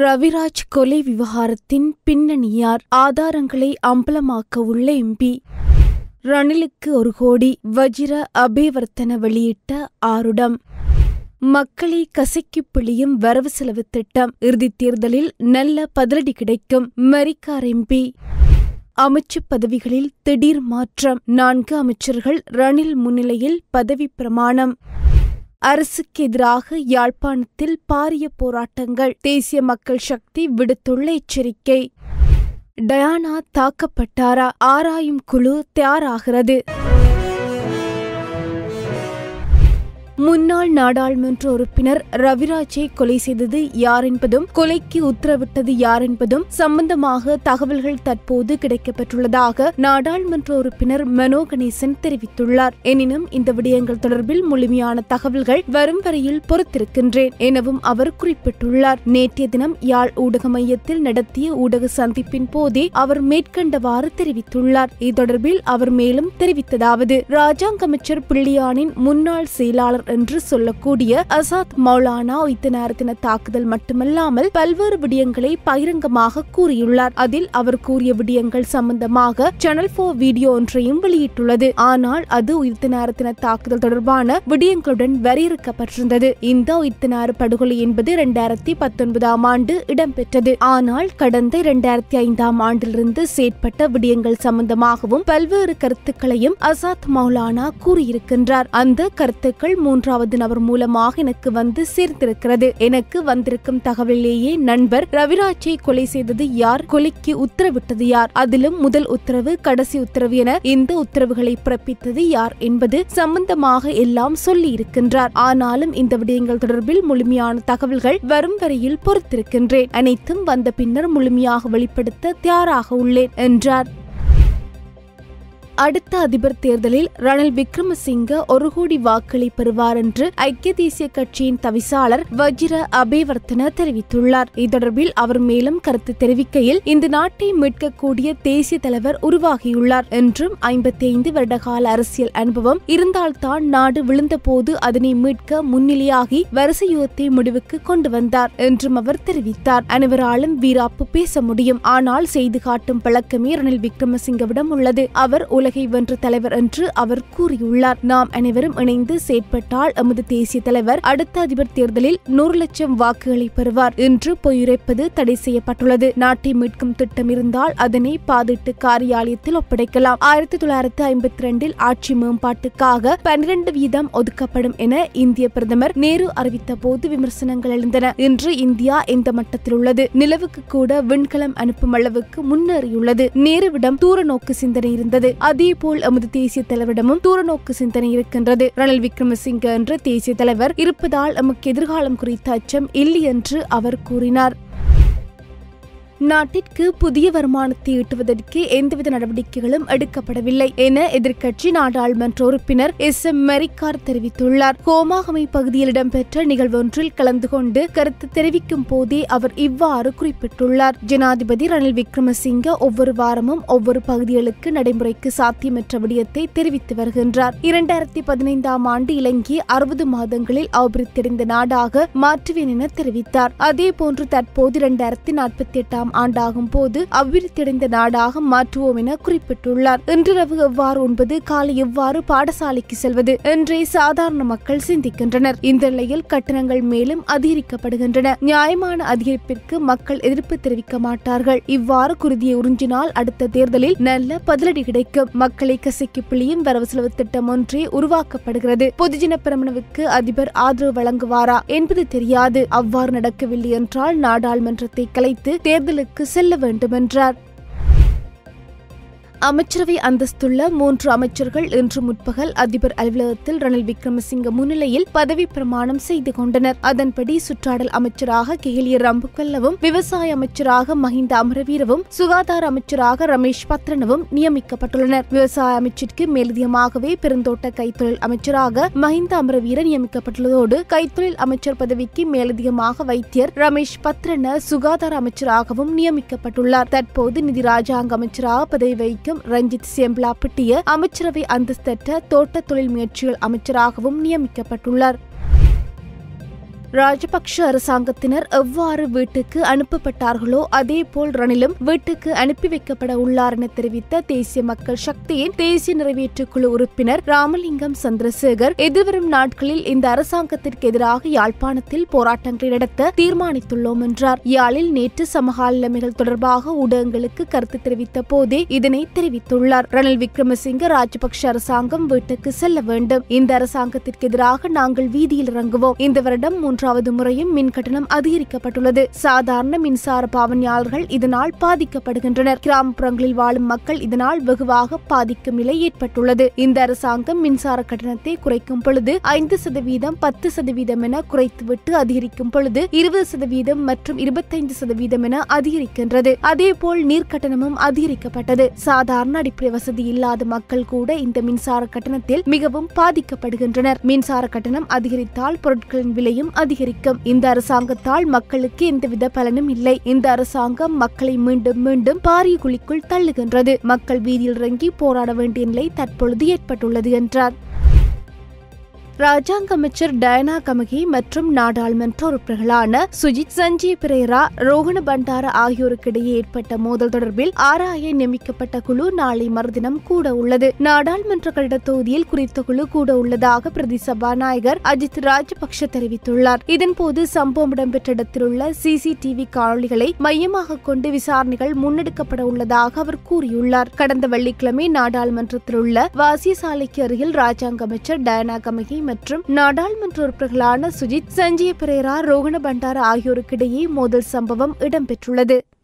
ரவிராஜ் கொலை விவகாரத்தின் பின்னணி யார் ஆதாரங்களை அம்பலமாக்க உள்ள எம்பி ரணிலுக்கு ஒரு கோடி வஜிர அபேவர்த்தன வெளியிட்ட ஆருடம் மக்களை கசக்கிப் பிழியும் வரவு செலவு திட்டம் இறுதித் தேர்தலில் நல்ல பதிலடி கிடைக்கும் மரிக்கார் எம்பி அமைச்சு பதவிகளில் திடீர் மாற்றம் நான்கு அமைச்சர்கள் ரணில் முன்னிலையில் பதவி பிரமாணம் அரசுக்கு எதிராக யாழ்ப்பாணத்தில் பாரிய போராட்டங்கள் தேசிய மக்கள் சக்தி விடுத்துள்ள எச்சரிக்கை டயானா தாக்கப்பட்டாரா ஆராயும் குழு தயாராகிறது முன்னாள் நாடாளுமன்ற உறுப்பினர் ரவிராஜை கொலை செய்தது யார் என்பதும் கொலைக்கு உத்தரவிட்டது யார் என்பதும் சம்பந்தமாக தகவல்கள் தற்போது கிடைக்கப்பெற்றுள்ளதாக நாடாளுமன்ற உறுப்பினர் மனோ கணேசன் தெரிவித்துள்ளார் எனினும் இந்த விடயங்கள் தொடர்பில் முழுமையான தகவல்கள் வரும் வரையில் பொறுத்திருக்கின்றேன் எனவும் அவர் குறிப்பிட்டுள்ளார் நேற்றைய தினம் யாழ் ஊடக மையத்தில் நடத்திய ஊடக சந்திப்பின் போதே அவர் மேற்கண்டவாறு தெரிவித்துள்ளார் இது தொடர்பில் அவர் மேலும் தெரிவித்ததாவது ராஜாங்க அமைச்சர் பிள்ளையானின் முன்னாள் செயலாளர் என்று சொல்லக்கூடிய அசாத் மௌலானா உயித்த நேரத்தின தாக்குதல் மட்டுமல்லாமல் பல்வேறு விடயங்களை பகிரங்கமாக கூறியுள்ளார் அதில் அவர் கூறிய விடயங்கள் சம்பந்தமாக சேனல் போர் வீடியோ ஒன்றையும் வெளியிட்டுள்ளது ஆனால் அது உயிர்த்த நேரத்தின தாக்குதல் தொடர்பான விடயங்களுடன் வரையறுக்கப்பட்டிருந்தது இந்த உயிர்த்த நேர படுகொலை என்பது இரண்டாயிரத்தி பத்தொன்பதாம் ஆண்டு இடம்பெற்றது ஆனால் கடந்த இரண்டாயிரத்தி ஐந்தாம் ஆண்டிலிருந்து செயற்பட்ட விடயங்கள் சம்பந்தமாகவும் பல்வேறு கருத்துக்களையும் அசாத் மௌலானா கூறியிருக்கின்றார் அந்த கருத்துக்கள் மூன்றாவது நபர் மூலமாக எனக்கு வந்து சேர்ந்திருக்கிறது எனக்கு வந்திருக்கும் தகவலிலேயே நண்பர் ரவிராஜை கொலை செய்தது யார் கொலைக்கு உத்தரவிட்டது யார் அதிலும் முதல் உத்தரவு கடைசி உத்தரவு என இந்த உத்தரவுகளை பிறப்பித்தது யார் என்பது சம்பந்தமாக எல்லாம் சொல்லி இருக்கின்றார் ஆனாலும் இந்த விடயங்கள் தொடர்பில் முழுமையான தகவல்கள் வரும் வரையில் பொறுத்திருக்கின்றேன் அனைத்தும் வந்த பின்னர் முழுமையாக வெளிப்படுத்த தயாராக உள்ளேன் என்றார் அடுத்த அதிபர் தேர்தலில் ரணில் விக்ரமசிங்க ஒரு கோடி வாக்களை பெறுவார் என்று ஐக்கிய தேசிய கட்சியின் தவிசாளர் வஜிர அபேவர்த்தன தெரிவித்துள்ளார் இது தொடர்பில் அவர் மேலும் கருத்து தெரிவிக்கையில் இந்த நாட்டை மீட்கக்கூடிய தேசிய தலைவர் உருவாகியுள்ளார் என்றும் ஐம்பத்தி ஐந்து வருடகால அரசியல் அனுபவம் இருந்தால்தான் நாடு விழுந்தபோது அதனை மீட்க முன்னிலையாகி வரிசை யுகத்தை முடிவுக்கு கொண்டு வந்தார் என்றும் அவர் தெரிவித்தார் அனைவராலும் வீராப்பு பேச முடியும் ஆனால் செய்து காட்டும் பழக்கமே ரணில் விக்ரமசிங்கவிடம் உள்ளது அவர் உலகை வென்ற தலைவர் என்று அவர் கூறியுள்ளார் நாம் அனைவரும் இணைந்து செயற்பட்டால் எமது தேசிய தலைவர் அடுத்த அதிபர் தேர்தலில் நூறு லட்சம் வாக்குகளை பெறுவார் என்று பொய்யுரைப்பது தடை செய்யப்பட்டுள்ளது நாட்டை மீட்கும் திட்டம் இருந்தால் அதனை பாதிட்டு காரியாலயத்தில் ஒப்படைக்கலாம் ஆயிரத்தி தொள்ளாயிரத்தி ஐம்பத்தி ரெண்டில் ஆட்சி மேம்பாட்டுக்காக பன்னிரண்டு வீதம் ஒதுக்கப்படும் என இந்திய பிரதமர் நேரு அறிவித்த போது விமர்சனங்கள் எழுந்தன இன்று இந்தியா எந்த மட்டத்தில் உள்ளது நிலவுக்கு கூட விண்கலம் அனுப்பும் அளவுக்கு முன்னேறியுள்ளது நேருவிடம் தூர நோக்கு சிந்தனை இருந்தது அதேபோல் எமது தேசிய தலைவரிடமும் தூரநோக்கு சிந்தனை இருக்கின்றது ரணில் விக்ரமசிங்க என்ற தேசிய தலைவர் இருப்பதால் எமக்கு எதிர்காலம் குறித்த அச்சம் இல்லை என்று அவர் கூறினார் நாட்டிற்கு புதிய வருமானத்தை ஈட்டுவதற்கு எந்தவித நடவடிக்கைகளும் எடுக்கப்படவில்லை என எதிர்க்கட்சி நாடாளுமன்ற உறுப்பினர் எஸ் எம் மெரிக்கார் தெரிவித்துள்ளார் கோமாகமை பகுதியில் இடம்பெற்ற நிகழ்வொன்றில் கலந்து கொண்டு கருத்து தெரிவிக்கும் போதே அவர் இவ்வாறு குறிப்பிட்டுள்ளார் ஜனாதிபதி ரணில் விக்ரமசிங்க ஒவ்வொரு வாரமும் ஒவ்வொரு பகுதிகளுக்கு நடைமுறைக்கு சாத்தியமற்ற விடயத்தை தெரிவித்து வருகின்றார் இரண்டாயிரத்தி பதினைந்தாம் ஆண்டு இலங்கை அறுபது மாதங்களில் அபிவிருத்தியடைந்த நாடாக மாற்றுவேன் என தெரிவித்தார் அதேபோன்று தற்போது இரண்டாயிரத்தி நாற்பத்தி எட்டாம் ஆண்டாகும் போது அபிவிருத்தியடைந்த நாடாக மாற்றுவோம் என குறிப்பிட்டுள்ளார் இன்றிரவு எவ்வாறு உண்பது காலை எவ்வாறு பாடசாலைக்கு செல்வது என்றே சாதாரண மக்கள் சிந்திக்கின்றனர் இந்த நிலையில் கட்டணங்கள் மேலும் அதிகரிக்கப்படுகின்றன நியாயமான அதிகரிப்பிற்கு மக்கள் எதிர்ப்பு தெரிவிக்க மாட்டார்கள் இவ்வாறு குருதியை உறிஞ்சினால் அடுத்த தேர்தலில் நல்ல பதிலடி கிடைக்கும் மக்களை கசக்கி பிழியும் வரவு செலவு திட்டம் ஒன்றே உருவாக்கப்படுகிறது பொதுஜன பிரமணவுக்கு அதிபர் ஆதரவு வழங்குவாரா என்பது தெரியாது அவ்வாறு நடக்கவில்லை என்றால் நாடாளுமன்றத்தை கலைத்து தேர்தலுக்கு செல்ல வேண்டுமென்றார் அமைச்சரவை அந்தஸ்துள்ள மூன்று அமைச்சர்கள் இன்று முற்பகல் அதிபர் அலுவலகத்தில் ரணில் விக்ரமசிங்க முன்னிலையில் பதவி பிரமாணம் செய்து கொண்டனர் அதன்படி சுற்றாடல் அமைச்சராக கெஹலிய ரம்புக்கல்லவும் விவசாய அமைச்சராக மஹிந்த அமரவீரவும் சுகாதார அமைச்சராக ரமேஷ் பத்ரனவும் நியமிக்கப்பட்டுள்ளனர் விவசாய அமைச்சிற்கு மேலதிகமாகவே பெருந்தோட்ட கைத்தொழில் அமைச்சராக மஹிந்த அமரவீர நியமிக்கப்பட்டுள்ளதோடு கைத்தொழில் அமைச்சர் பதவிக்கு மேலதிகமாக வைத்தியர் ரமேஷ் பத்ரன சுகாதார அமைச்சராகவும் நியமிக்கப்பட்டுள்ளார் தற்போது நிதி ராஜாங்க அமைச்சராக பதவி வகிக்கும் ரஞ்சித் சேம்லாப்பட்டிய அமைச்சரவை அந்தஸ்தற்ற தோட்ட தொழில் முயற்சிகள் அமைச்சராகவும் நியமிக்கப்பட்டுள்ளார் ராஜபக்ஷ அரசாங்கத்தினர் எவ்வாறு வீட்டுக்கு அனுப்பப்பட்டார்களோ அதேபோல் ரணிலும் வீட்டுக்கு அனுப்பி வைக்கப்பட உள்ளார் என தெரிவித்த தேசிய மக்கள் சக்தியின் தேசிய நிறைவேற்று குழு உறுப்பினர் ராமலிங்கம் சந்திரசேகர் எதிர்வரும் நாட்களில் இந்த அரசாங்கத்திற்கு எதிராக யாழ்ப்பாணத்தில் போராட்டங்களை நடத்த தீர்மானித்துள்ளோம் என்றார் யாழில் நேற்று சமகால நிலைமைகள் தொடர்பாக ஊடகங்களுக்கு கருத்து தெரிவித்த போதே இதனை தெரிவித்துள்ளார் ரணில் விக்ரமசிங்க ராஜபக்ஷ அரசாங்கம் வீட்டுக்கு செல்ல வேண்டும் இந்த அரசாங்கத்திற்கு எதிராக நாங்கள் வீதியில் இறங்குவோம் இந்த வருடம் மூன்றாவது முறையும் மின் கட்டணம் அதிகரிக்கப்பட்டுள்ளது சாதாரண மின்சார பாவனையாளர்கள் இதனால் பாதிக்கப்படுகின்றனர் கிராமப்புறங்களில் வாழும் மக்கள் இதனால் வெகுவாக பாதிக்கும் நிலை ஏற்பட்டுள்ளது இந்த அரசாங்கம் மின்சார கட்டணத்தை குறைக்கும் பொழுது ஐந்து சதவீதம் பத்து சதவீதம் என குறைத்துவிட்டு அதிகரிக்கும் பொழுது இருபது சதவீதம் மற்றும் இருபத்தைந்து சதவீதம் என அதிகரிக்கின்றது அதேபோல் நீர் கட்டணமும் அதிகரிக்கப்பட்டது சாதாரண அடிப்படை வசதி இல்லாத மக்கள் கூட இந்த மின்சார கட்டணத்தில் மிகவும் பாதிக்கப்படுகின்றனர் மின்சார கட்டணம் அதிகரித்தால் பொருட்களின் விலையும் அதிகரிக்கும் இந்த அரசாங்கத்தால் மக்களுக்கு எந்தவித பலனும் இல்லை இந்த அரசாங்கம் மக்களை மீண்டும் மீண்டும் பாரிய குழிக்குள் தள்ளுகின்றது மக்கள் வீதியில் இறங்கி போராட வேண்டிய நிலை தற்பொழுது ஏற்பட்டுள்ளது என்றார் ராஜாங்க அமைச்சர் டயனா கமகி மற்றும் நாடாளுமன்ற உறுப்பினர்களான சுஜித் சஞ்சய் பிரேரா ரோஹண பண்டார ஆகியோருக்கிடையே ஏற்பட்ட மோதல் தொடர்பில் ஆராய நியமிக்கப்பட்ட குழு நாளை மறுதினம் கூட உள்ளது நாடாளுமன்ற கட்டிட தொகுதியில் குறித்த குழு கூட உள்ளதாக பிரதி சபாநாயகர் அஜித் ராஜபக்ஷ தெரிவித்துள்ளார் இதன்போது சம்பவம் இடம்பெற்ற இடத்தில் உள்ள சிசிடிவி காணொலிகளை மையமாக கொண்டு விசாரணைகள் முன்னெடுக்கப்பட உள்ளதாக அவர் கூறியுள்ளார் கடந்த வெள்ளிக்கிழமை நாடாளுமன்றத்தில் உள்ள வாசியசாலைக்கு அருகில் ராஜாங்க அமைச்சர் டயனா கமகி மற்றும் நாடாளுமன்ற உறுப்பினர்களான சுஜித் சஞ்சய் பிரேரா ரோஹண பண்டார ஆகியோருக்கிடையே மோதல் சம்பவம் இடம்பெற்றுள்ளது